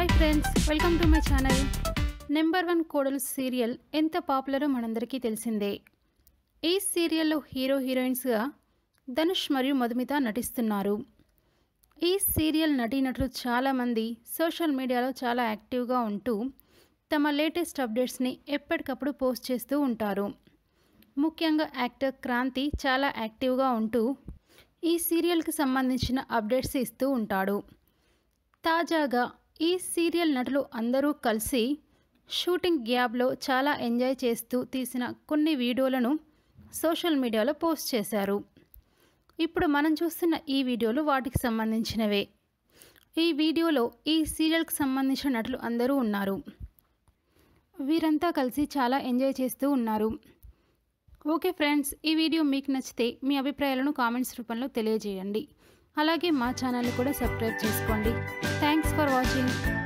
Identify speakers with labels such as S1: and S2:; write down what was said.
S1: hi friends welcome to my channel number one కోడలు serial ఎంత పాపులరో మనందరికీ తెలిసిందే ఈ సీరియల్లో హీరో హీరోయిన్స్గా ధనుష్ మరియు మధుమిత నటిస్తున్నారు ఈ సీరియల్ నటీనటులు చాలామంది సోషల్ మీడియాలో చాలా యాక్టివ్గా ఉంటూ తమ లేటెస్ట్ అప్డేట్స్ని ఎప్పటికప్పుడు పోస్ట్ చేస్తూ ఉంటారు ముఖ్యంగా యాక్టర్ క్రాంతి చాలా యాక్టివ్గా ఉంటూ ఈ సీరియల్కి సంబంధించిన అప్డేట్స్ ఇస్తూ ఉంటాడు తాజాగా ఈ సీరియల్ నటులు అందరూ కలిసి షూటింగ్ గ్యాప్లో చాలా ఎంజాయ్ చేస్తూ తీసిన కొన్ని వీడియోలను సోషల్ మీడియాలో పోస్ట్ చేశారు ఇప్పుడు మనం చూస్తున్న ఈ వీడియోలు వాటికి సంబంధించినవే ఈ వీడియోలో ఈ సీరియల్కి సంబంధించిన నటులు అందరూ ఉన్నారు వీరంతా కలిసి చాలా ఎంజాయ్ చేస్తూ ఉన్నారు ఓకే ఫ్రెండ్స్ ఈ వీడియో మీకు నచ్చితే మీ అభిప్రాయాలను కామెంట్స్ రూపంలో తెలియజేయండి అలాగే మా ఛానల్ని కూడా సబ్స్క్రైబ్ చేసుకోండి థ్యాంక్స్ ఫర్ వాచింగ్